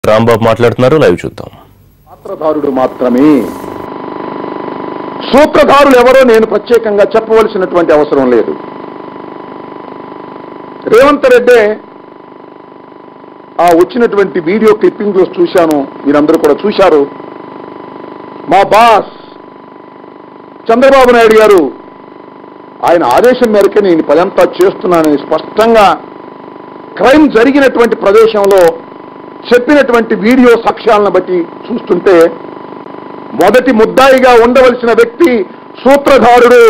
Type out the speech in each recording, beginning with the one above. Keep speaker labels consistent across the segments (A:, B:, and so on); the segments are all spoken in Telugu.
A: రాంబాబు మాట్లాడుతున్నారు లైవ్ చూద్దాం
B: పాత్రధారుడు మాత్రమే సూత్రధారులు ఎవరో నేను ప్రత్యేకంగా చెప్పవలసినటువంటి అవసరం లేదు రేవంత్ రెడ్డి ఆ వచ్చినటువంటి వీడియో క్లిప్పింగ్ చూశాను మీరందరూ కూడా చూశారు మా బాస్ చంద్రబాబు నాయుడు గారు ఆయన ఆదేశం మేరకే నేను ఈ పదంతా చేస్తున్నానని స్పష్టంగా క్రైమ్ జరిగినటువంటి ప్రదేశంలో చెప్పినటువంటి వీడియో సాక్ష్యాలను బట్టి చూస్తుంటే మొదటి ముద్దాయిగా ఉండవలసిన వ్యక్తి సూత్రధారుడు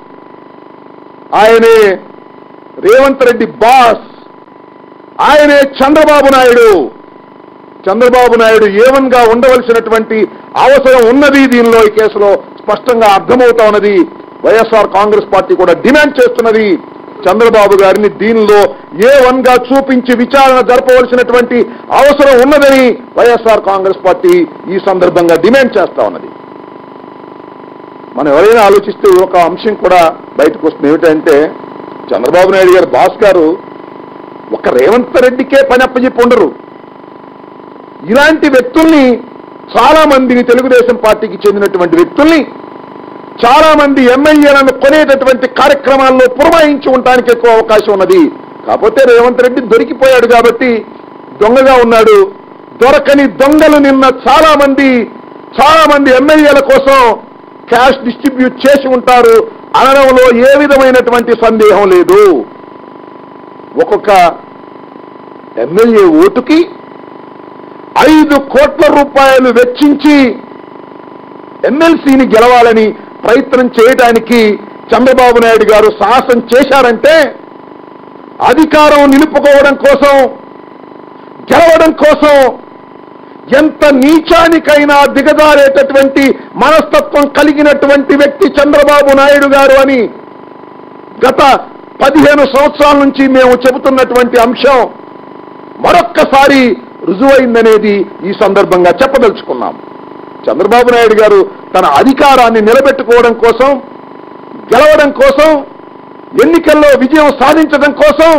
B: ఆయనే రేవంత్ రెడ్డి బాస్ ఆయనే చంద్రబాబు నాయుడు చంద్రబాబు నాయుడు ఏవన్ గా ఉండవలసినటువంటి అవసరం ఉన్నది దీనిలో ఈ కేసులో స్పష్టంగా అర్థమవుతా ఉన్నది వైఎస్ఆర్ కాంగ్రెస్ పార్టీ కూడా డిమాండ్ చేస్తున్నది చంద్రబాబు గారిని దీనిలో ఏ వన్ గా చూపించి విచారణ జరపవలసినటువంటి అవసరం ఉన్నదని వైఎస్ఆర్ కాంగ్రెస్ పార్టీ ఈ సందర్భంగా డిమాండ్ చేస్తా ఉన్నది మనం ఎవరైనా ఆలోచిస్తే ఒక అంశం కూడా బయటకు వస్తుంది ఏమిటంటే చంద్రబాబు నాయుడు గారు బాస్ గారు ఒక రేవంత్ రెడ్డికే పని అప్పచెప్పి ఉండరు ఇలాంటి వ్యక్తుల్ని చాలా మందిని తెలుగుదేశం పార్టీకి చెందినటువంటి వ్యక్తుల్ని చాలా మంది ఎమ్మెల్యేలను కొనేటటువంటి కార్యక్రమాల్లో పురమాయించి ఉండటానికి ఎక్కువ అవకాశం ఉన్నది కాకపోతే రేవంత్ రెడ్డి దొరికిపోయాడు కాబట్టి దొంగగా ఉన్నాడు దొరకని దొంగలు నిన్న చాలా మంది చాలా మంది ఎమ్మెల్యేల కోసం క్యాష్ డిస్ట్రిబ్యూట్ చేసి ఉంటారు అనడంలో ఏ విధమైనటువంటి సందేహం లేదు ఒక్కొక్క ఎమ్మెల్యే ఓటుకి ఐదు కోట్ల రూపాయలు వెచ్చించి ఎమ్మెల్సీని గెలవాలని ప్రయత్నం చేయడానికి చంద్రబాబు నాయుడు గారు సాహసం చేశారంటే అధికారం నిలుపుకోవడం కోసం గెలవడం కోసం ఎంత నీచానికైనా దిగజారేటటువంటి మనస్తత్వం కలిగినటువంటి వ్యక్తి చంద్రబాబు నాయుడు గారు అని గత పదిహేను సంవత్సరాల నుంచి మేము చెబుతున్నటువంటి అంశం మరొక్కసారి రుజువైందనేది ఈ సందర్భంగా చెప్పదలుచుకున్నాం చంద్రబాబు నాయుడు గారు తన అధికారాన్ని నిలబెట్టుకోవడం కోసం గెలవడం కోసం ఎన్నికల్లో విజయం సాధించడం కోసం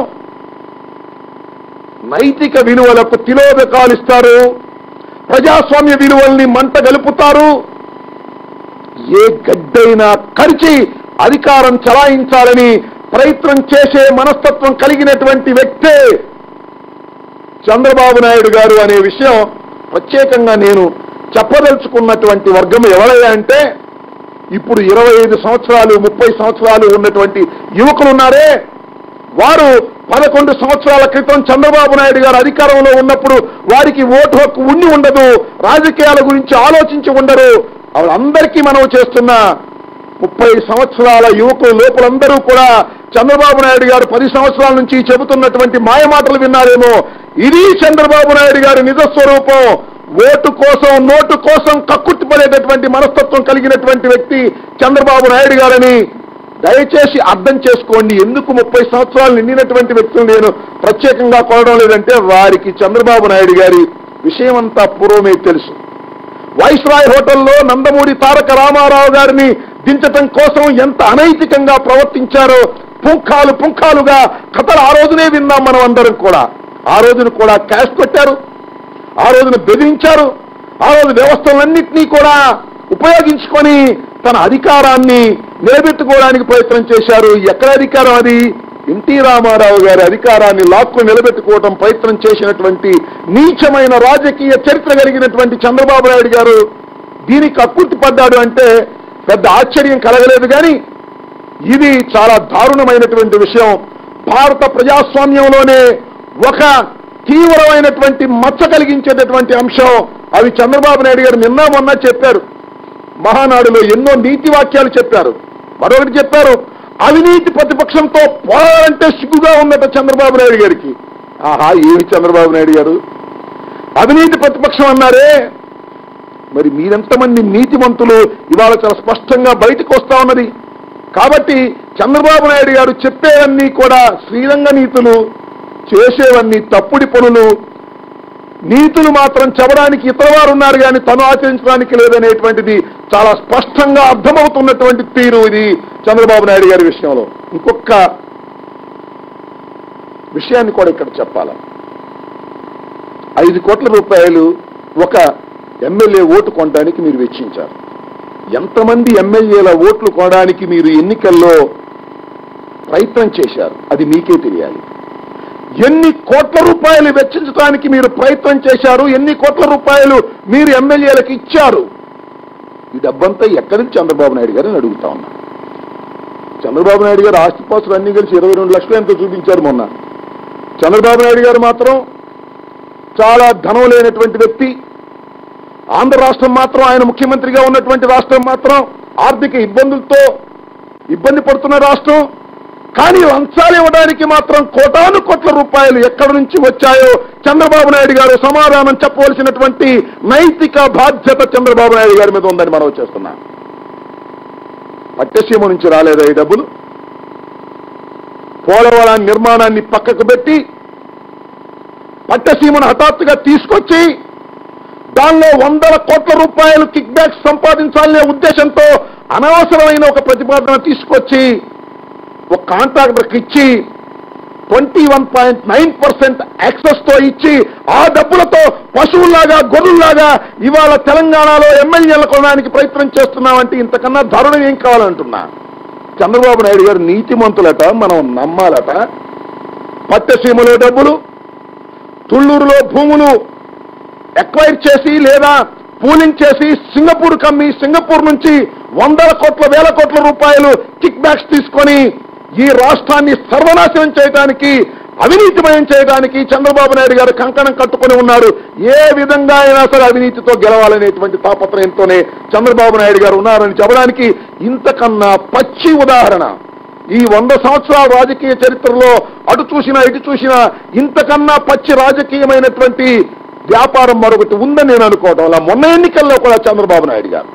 B: నైతిక విలువలకు తిలోదకాలు ఇస్తారు ప్రజాస్వామ్య విలువల్ని మంట గలుపుతారు ఏ గడ్డైనా కరిచి అధికారం చలాయించాలని ప్రయత్నం చేసే మనస్తత్వం కలిగినటువంటి వ్యక్తే చంద్రబాబు నాయుడు గారు అనే విషయం ప్రత్యేకంగా నేను చెప్పదలుచుకున్నటువంటి వర్గం ఎవరయ్యా అంటే ఇప్పుడు ఇరవై ఐదు సంవత్సరాలు ముప్పై సంవత్సరాలు ఉన్నటువంటి యువకులు ఉన్నారే వారు పదకొండు సంవత్సరాల క్రితం చంద్రబాబు నాయుడు గారు అధికారంలో ఉన్నప్పుడు వారికి ఓటు హక్కు ఉండి ఉండదు రాజకీయాల గురించి ఆలోచించి ఉండరు వాళ్ళందరికీ మనం చేస్తున్న ముప్పై సంవత్సరాల యువకులు లోపలందరూ కూడా చంద్రబాబు నాయుడు గారు పది సంవత్సరాల నుంచి చెబుతున్నటువంటి మాయమాటలు విన్నారేమో ఇది చంద్రబాబు నాయుడు గారి నిజస్వరూపం ఓటు కోసం నోటు కోసం కక్కుర్తిపడేటటువంటి మనస్తత్వం కలిగినటువంటి వ్యక్తి చంద్రబాబు నాయుడు గారని దయచేసి అర్థం చేసుకోండి ఎందుకు ముప్పై సంవత్సరాలు నిండినటువంటి వ్యక్తులు నేను ప్రత్యేకంగా కోరడం లేదంటే వారికి చంద్రబాబు నాయుడు గారి విషయమంతా పూర్వమే తెలుసు వైస్రాయ్ హోటల్లో నందమూరి తారక రామారావు గారిని దించటం కోసం ఎంత అనైతికంగా ప్రవర్తించారో పుంఖాలు పుంఖాలుగా కథలు ఆ రోజునే విన్నాం మనం అందరం కూడా ఆ రోజున కూడా క్యాష్ పెట్టారు ఆ రోజున బెదిరించారు ఆ రోజు వ్యవస్థలన్నింటినీ కూడా ఉపయోగించుకొని తన అధికారాన్ని నిలబెట్టుకోవడానికి ప్రయత్నం చేశారు ఎక్కడ అధికారం అది ఎన్టీ రామారావు గారి అధికారాన్ని లాక్కు నిలబెట్టుకోవడం ప్రయత్నం చేసినటువంటి నీచమైన రాజకీయ చరిత్ర కలిగినటువంటి చంద్రబాబు నాయుడు గారు దీనికి అక్కుర్తి పడ్డాడు అంటే పెద్ద ఆశ్చర్యం కలగలేదు కానీ ఇది చాలా దారుణమైనటువంటి విషయం భారత ప్రజాస్వామ్యంలోనే ఒక తీవ్రమైనటువంటి మచ్చ కలిగించేటటువంటి అంశం అవి చంద్రబాబు నాయుడు గారు నిన్న మొన్న చెప్పారు మహానాడులో ఎన్నో నీతి వాక్యాలు చెప్పారు మరొకటి చెప్పారు అవినీతి ప్రతిపక్షంతో పోరాడంటే సిగ్గుగా ఉందట చంద్రబాబు నాయుడు గారికి ఆహా ఏమి చంద్రబాబు నాయుడు గారు అవినీతి ప్రతిపక్షం అన్నారే మరి మీరెంతమంది నీతిమంతులు ఇవాళ చాలా స్పష్టంగా బయటకు వస్తా ఉన్నది కాబట్టి చంద్రబాబు నాయుడు గారు చెప్పేవన్నీ కూడా శ్రీరంగ నీతులు చేసేవన్నీ తప్పుడి పనులు నీతులు మాత్రం చెప్పడానికి ఇతరవారు ఉన్నారు కానీ తను ఆచరించడానికి లేదనేటువంటిది చాలా స్పష్టంగా అర్థమవుతున్నటువంటి తీరు ఇది చంద్రబాబు నాయుడు గారి విషయంలో ఇంకొక విషయాన్ని కూడా ఇక్కడ చెప్పాలి ఐదు కోట్ల రూపాయలు ఒక ఎమ్మెల్యే ఓటు కొనడానికి మీరు వెచ్చించారు ఎంతమంది ఎమ్మెల్యేల ఓట్లు కొనడానికి మీరు ఎన్నికల్లో ప్రయత్నం చేశారు అది మీకే తెలియాలి ఎన్ని కోట్ల రూపాయలు వెచ్చించడానికి మీరు ప్రయత్నం చేశారు ఎన్ని కోట్ల రూపాయలు మీరు ఎమ్మెల్యేలకు ఇచ్చారు ఈ డబ్బంతా ఎక్కడి నుంచి చంద్రబాబు నాయుడు గారిని అడుగుతా ఉన్నా చంద్రబాబు నాయుడు గారు ఆస్తిపాస్తులు అన్ని కలిసి ఇరవై రెండు లక్షలు ఎంతో చూపించారు మొన్న చంద్రబాబు నాయుడు గారు మాత్రం చాలా ధనం లేనటువంటి వ్యక్తి ఆంధ్ర రాష్ట్రం మాత్రం ఆయన ముఖ్యమంత్రిగా ఉన్నటువంటి రాష్ట్రం మాత్రం ఆర్థిక ఇబ్బందులతో ఇబ్బంది పడుతున్న రాష్ట్రం కానీ లంచాలు ఇవ్వడానికి మాత్రం కోటాను కోట్ల రూపాయలు ఎక్కడి నుంచి వచ్చాయో చంద్రబాబు నాయుడు గారు సమాధానం చెప్పవలసినటువంటి నైతిక బాధ్యత చంద్రబాబు నాయుడు గారి మీద ఉందని మనం చేస్తున్నాం పట్టసీమ నుంచి రాలేదా ఈ డబ్బులు పోలవరం నిర్మాణాన్ని పక్కకు పెట్టి పట్టసీమను హఠాత్తుగా తీసుకొచ్చి దానిలో వందల కోట్ల రూపాయలు కిక్ బ్యాక్స్ సంపాదించాలనే ఉద్దేశంతో అనవసరమైన ఒక ప్రతిపాదన తీసుకొచ్చి ఒక కాంట్రాక్టర్కి ఇచ్చి twenty one point nine percent excess తో ఇచ్చి ఆ డబ్బులతో పశువుల్లాగా గొర్రెల్లాగా ఇవాళ తెలంగాణలో ఎమ్మెల్యేలు కొనడానికి ప్రయత్నం చేస్తున్నామంటే ఇంతకన్నా దారుణం ఏం కావాలంటున్నా చంద్రబాబు నాయుడు గారు నీతిమంతులట మనం నమ్మాలట పట్టసీమలో డబ్బులు తుళ్ళూరులో భూములు ఎక్వైర్ చేసి లేదా పూలింగ్ చేసి సింగపూర్ కమ్మి సింగపూర్ నుంచి వందల కోట్ల వేల కోట్ల రూపాయలు కిక్ బ్యాక్స్ తీసుకొని ఈ రాష్ట్రాన్ని సర్వనాశనం చేయడానికి అవినీతిమయం చేయడానికి చంద్రబాబు నాయుడు గారు కంకణం కట్టుకొని ఉన్నారు ఏ విధంగా అయినా సరే అవినీతితో గెలవాలనేటువంటి తాపత్రయంతోనే చంద్రబాబు నాయుడు గారు ఉన్నారని చెప్పడానికి ఇంతకన్నా పచ్చి ఉదాహరణ ఈ వంద సంవత్సరాల రాజకీయ చరిత్రలో అటు చూసినా ఇటు చూసినా ఇంతకన్నా పచ్చి రాజకీయమైనటువంటి వ్యాపారం మరొకటి ఉందని నేను అనుకోవటం అలా మొన్న ఎన్నికల్లో కూడా చంద్రబాబు నాయుడు గారు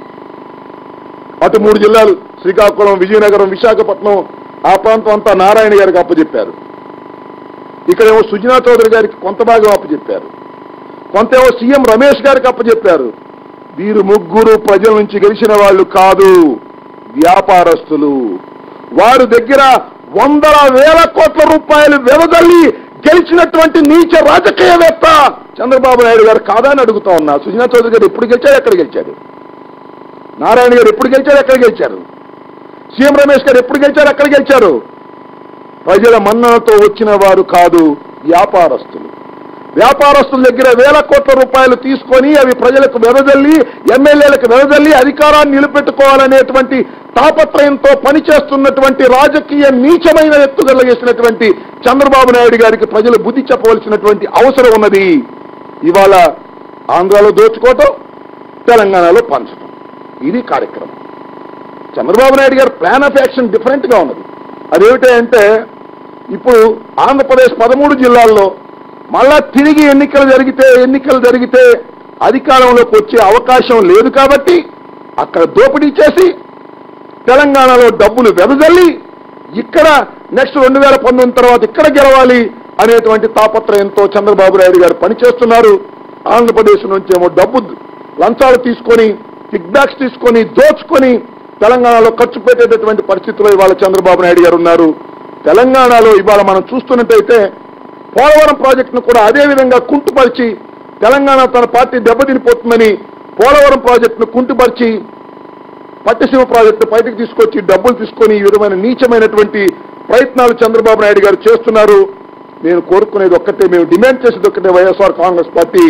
B: అటు మూడు జిల్లాలు శ్రీకాకుళం విజయనగరం విశాఖపట్నం ఆ ప్రాంతం అంతా నారాయణ గారికి అప్పచెప్పారు ఇక్కడేమో సుజనా చౌదరి గారికి కొంత భాగం అప్పచెప్పారు కొంతేమో సీఎం రమేష్ గారికి అప్పచెప్పారు వీరు ముగ్గురు ప్రజల నుంచి గెలిచిన వాళ్ళు కాదు వ్యాపారస్తులు వారి దగ్గర వందల వేల కోట్ల రూపాయలు వెదజల్లి గెలిచినటువంటి నీచ రాజకీయవేత్త చంద్రబాబు నాయుడు గారు కాదా అని అడుగుతా ఉన్నా సుజనా చౌదరి గారు ఎప్పుడు గెలిచాడు ఎక్కడ గెలిచాడు నారాయణ గారు ఎప్పుడు గెలిచారు ఎక్కడ గెలిచారు సీఎం రమేష్ గారు ఎప్పుడు గెలిచారు ఎక్కడ గెలిచారు ప్రజల మన్ననతో వచ్చిన వారు కాదు వ్యాపారస్తులు వ్యాపారస్తుల దగ్గర వేల కోట్ల రూపాయలు తీసుకొని అవి ప్రజలకు వెదజల్లి ఎమ్మెల్యేలకు వెదజల్లి అధికారాన్ని నిలబెట్టుకోవాలనేటువంటి తాపత్రయంతో పనిచేస్తున్నటువంటి రాజకీయ నీచమైన ఎత్తుగల్ల చేసినటువంటి చంద్రబాబు నాయుడు గారికి ప్రజలు బుద్ధి చెప్పవలసినటువంటి అవసరం ఉన్నది ఇవాళ ఆంధ్రాలో దోచుకోవటం తెలంగాణలో పంచటం ఇది కార్యక్రమం చంద్రబాబు నాయుడు గారి ప్లాన్ ఆఫ్ యాక్షన్ డిఫరెంట్ గా ఉన్నది అదేమిటంటే ఇప్పుడు ఆంధ్రప్రదేశ్ పదమూడు జిల్లాల్లో మళ్ళా తిరిగి ఎన్నికలు జరిగితే ఎన్నికలు జరిగితే అధికారంలోకి వచ్చే అవకాశం లేదు కాబట్టి అక్కడ దోపిడీ చేసి తెలంగాణలో డబ్బులు వెదజల్లి ఇక్కడ నెక్స్ట్ రెండు వేల పంతొమ్మిది తర్వాత ఇక్కడ గెలవాలి అనేటువంటి తాపత్రయంతో చంద్రబాబు నాయుడు గారు పనిచేస్తున్నారు ఆంధ్రప్రదేశ్ నుంచేమో డబ్బు లంచాలు తీసుకొని కిక్ బ్యాక్స్ తీసుకొని దోచుకొని తెలంగాణలో ఖర్చు పెట్టేటటువంటి పరిస్థితిలో ఇవాళ చంద్రబాబు నాయుడు గారు ఉన్నారు తెలంగాణలో ఇవాళ మనం చూస్తున్నట్టయితే పోలవరం ప్రాజెక్టును కూడా అదే విధంగా కుంటుపరిచి తెలంగాణ తన పార్టీ దెబ్బతినిపోతుందని పోలవరం ప్రాజెక్టును కుంటుపరిచి పట్టిసీమ ప్రాజెక్టు బయటకు తీసుకొచ్చి డబ్బులు తీసుకొని ఈ విధమైన నీచమైనటువంటి ప్రయత్నాలు చంద్రబాబు నాయుడు గారు చేస్తున్నారు నేను కోరుకునేది ఒక్కటే మేము డిమాండ్ చేసేది ఒక్కటే వైఎస్ఆర్ కాంగ్రెస్ పార్టీ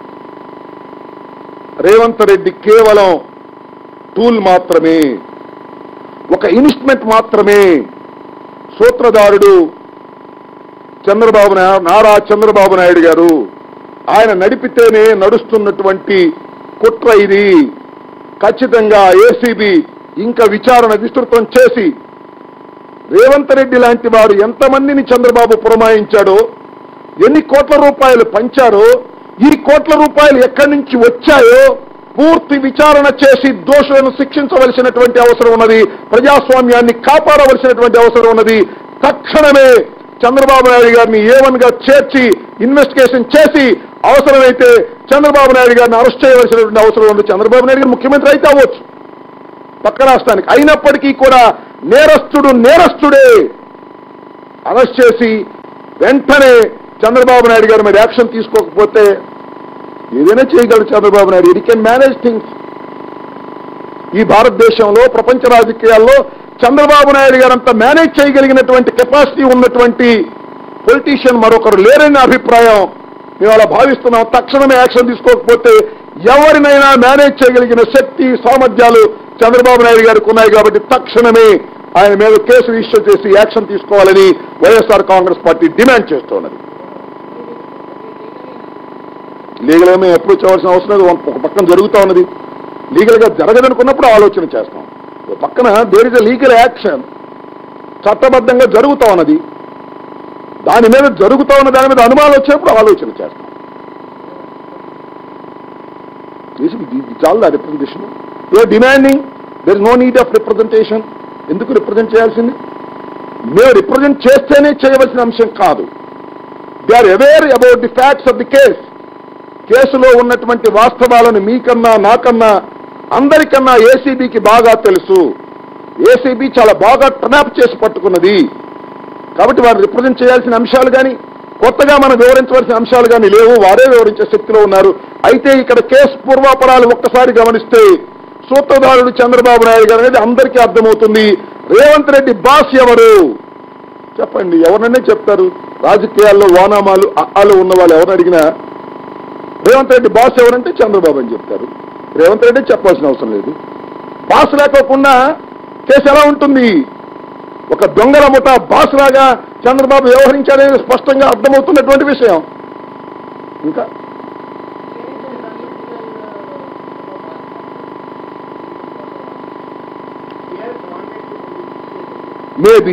B: రేవంత్ రెడ్డి కేవలం టూల్ మాత్రమే ఒక ఇన్స్ట్రుమెంట్ మాత్రమే సూత్రధారుడు చంద్రబాబు నా- నారా చంద్రబాబు నాయుడు గారు ఆయన నడిపితేనే నడుస్తున్నటువంటి కుట్ర ఇది ఖచ్చితంగా ఏసీబీ ఇంకా విచారణ విస్తృతం చేసి రేవంత్ రెడ్డి లాంటి వారు ఎంతమందిని చంద్రబాబు పురమాయించాడో ఎన్ని కోట్ల రూపాయలు పంచారో ఈ కోట్ల రూపాయలు ఎక్కడి నుంచి వచ్చాయో పూర్తి విచారణ చేసి దోషులను శిక్షించవలసినటువంటి అవసరం ఉన్నది ప్రజాస్వామ్యాన్ని కాపాడవలసినటువంటి అవసరం ఉన్నది తక్షణమే చంద్రబాబు నాయుడు గారిని ఏవన్ గా చేర్చి ఇన్వెస్టిగేషన్ చేసి అవసరమైతే చంద్రబాబు నాయుడు గారిని అరెస్ట్ చేయవలసినటువంటి అవసరం ఉంది చంద్రబాబు నాయుడు గారు ముఖ్యమంత్రి అయితే అవ్వచ్చు పక్క రాష్ట్రానికి అయినప్పటికీ కూడా నేరస్తుడు నేరస్తుడే అరెస్ట్ చేసి వెంటనే చంద్రబాబు నాయుడు గారి మీద యాక్షన్ తీసుకోకపోతే ఏదైనా చేయగలరు Chandrababu Naidu it can manage things ఈ భారతదేశంలో ప్రపంచ రాజకీయాల్లో చంద్రబాబు నాయుడు గారు అంత మేనేజ్ చేయగలిగినటువంటి కెపాసిటీ ఉన్నటువంటి పొలిటీషియన్ మరొకరు లేరని అభిప్రాయం మేము అలా భావిస్తున్నాం తక్షణమే యాక్షన్ తీసుకోకపోతే ఎవరినైనా మేనేజ్ చేయగలిగిన శక్తి సామర్థ్యాలు చంద్రబాబు నాయుడు గారికి ఉన్నాయి కాబట్టి తక్షణమే ఆయన మీద కేసు రిజిస్టర్ చేసి యాక్షన్ తీసుకోవాలని వైఎస్ఆర్ కాంగ్రెస్ పార్టీ డిమాండ్ చేస్తున్నది లీగల్ గా మేము అప్రోచ్ అవ్వాల్సిన అవసరం లేదు ఒక పక్కన జరుగుతూ ఉన్నది లీగల్ గా జరగదనుకున్నప్పుడు ఆలోచన చేస్తాం ఓ పక్కన there is a legal action చట్టబద్ధంగా జరుగుతా ఉన్నది దాని మీద జరుగుతా ఉన్న దాని మీద అనుమానాలు వచ్చినప్పుడు ఆలోచన చేస్తాం చాలా representation you're demanding there is no need of representation ఎందుకు రిప్రజెంట్ చేయాల్సింది మేము రిప్రజెంట్ చేస్తేనే చేయవలసిన అంశం కాదు they are aware about the facts of the case కేసులో ఉన్నటువంటి వాస్తవాలను మీకన్నా నాకన్నా అందరికన్నా ఏసీబీకి బాగా తెలుసు ఏసీబీ చాలా బాగా ట్రాప్ చేసి పట్టుకున్నది కాబట్టి వారు రిప్రజెంట్ చేయాల్సిన అంశాలు కానీ కొత్తగా మనం వివరించవలసిన అంశాలు కానీ లేవు వారే వివరించే శక్తిలో ఉన్నారు అయితే ఇక్కడ కేసు పూర్వాపరాలు ఒక్కసారి గమనిస్తే సూత్రధారుడు చంద్రబాబు నాయుడు గారు అనేది అందరికీ అర్థమవుతుంది రేవంత్ రెడ్డి బాస్ ఎవరు చెప్పండి ఎవరనే చెప్తారు రాజకీయాల్లో వానామాలు అలు ఉన్న వాళ్ళు ఎవరిని అడిగినా రేవంత్ రెడ్డి బాస్ ఎవరంటే చంద్రబాబు అని చెప్తారు రేవంత్ రెడ్డి చెప్పాల్సిన అవసరం లేదు బాస్ లేకోకుండా కేసు ఎలా ఉంటుంది ఒక దొంగల ముఠ బాస్ లాగా చంద్రబాబు వ్యవహరించాడనేది స్పష్టంగా అర్థమవుతున్నటువంటి విషయం ఇంకా మేబీ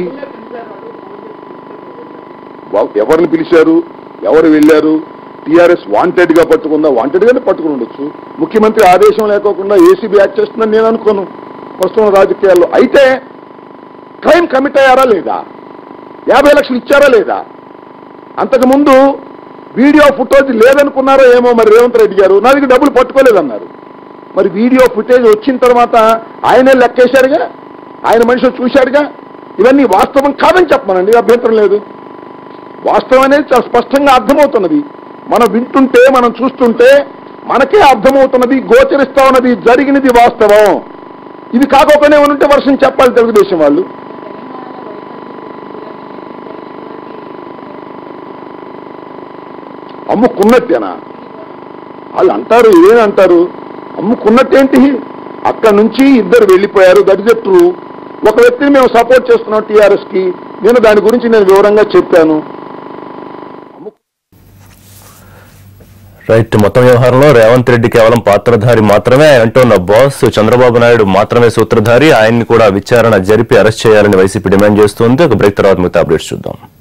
B: ఎవరిని పిలిచారు ఎవరు వెళ్ళారు టీఆర్ఎస్ వాంటెడ్ గా పట్టుకుందా వాంటెడ్ గానే పట్టుకుని ఉండొచ్చు ముఖ్యమంత్రి ఆదేశం లేకోకుండా ఏసీబీ యాక్ట్ చేస్తుందని నేను అనుకోను ప్రస్తుతం రాజకీయాల్లో అయితే క్రైమ్ కమిట్ అయ్యారా లేదా యాభై లక్షలు ఇచ్చారా లేదా అంతకుముందు వీడియో ఫుటేజ్ లేదనుకున్నారో ఏమో మరి రేవంత్ రెడ్డి గారు నా దగ్గర డబ్బులు పట్టుకోలేదన్నారు మరి వీడియో ఫుటేజ్ వచ్చిన తర్వాత ఆయనే లెక్కేశాడుగా ఆయన మనిషి చూశాడుగా ఇవన్నీ వాస్తవం కాదని చెప్పమనండి అభ్యంతరం లేదు వాస్తవం అనేది చాలా స్పష్టంగా అర్థమవుతున్నది మనం వింటుంటే మనం చూస్తుంటే మనకే అర్థమవుతున్నది గోచరిస్తా ఉన్నది జరిగినది వాస్తవం ఇది కాకోకనే ఉంటే వర్షం చెప్పాలి తెలుగుదేశం వాళ్ళు అమ్ముకున్నట్టేనా వాళ్ళు అంటారు ఏమంటారు అమ్ముకున్నట్టేంటి అక్కడ నుంచి ఇద్దరు వెళ్ళిపోయారు దట్ ఇస్ ట్రూ ఒక వ్యక్తిని మేము సపోర్ట్ చేస్తున్నాం టీఆర్ఎస్ కి నేను దాని గురించి నేను వివరంగా చెప్పాను
A: రైట్ మొత్తం వ్యవహారంలో రేవంత్ రెడ్డి కేవలం పాత్రధారి మాత్రమే ఆయన అంటున్న బాస్ చంద్రబాబు నాయుడు మాత్రమే సూత్రధారి ఆయన్ని కూడా విచారణ జరిపి అరెస్ట్ చేయాలని వైసీపీ డిమాండ్ చేస్తుంది ఒక బ్రేక్ తర్వాత మిగతా అప్డేట్స్ చూద్దాం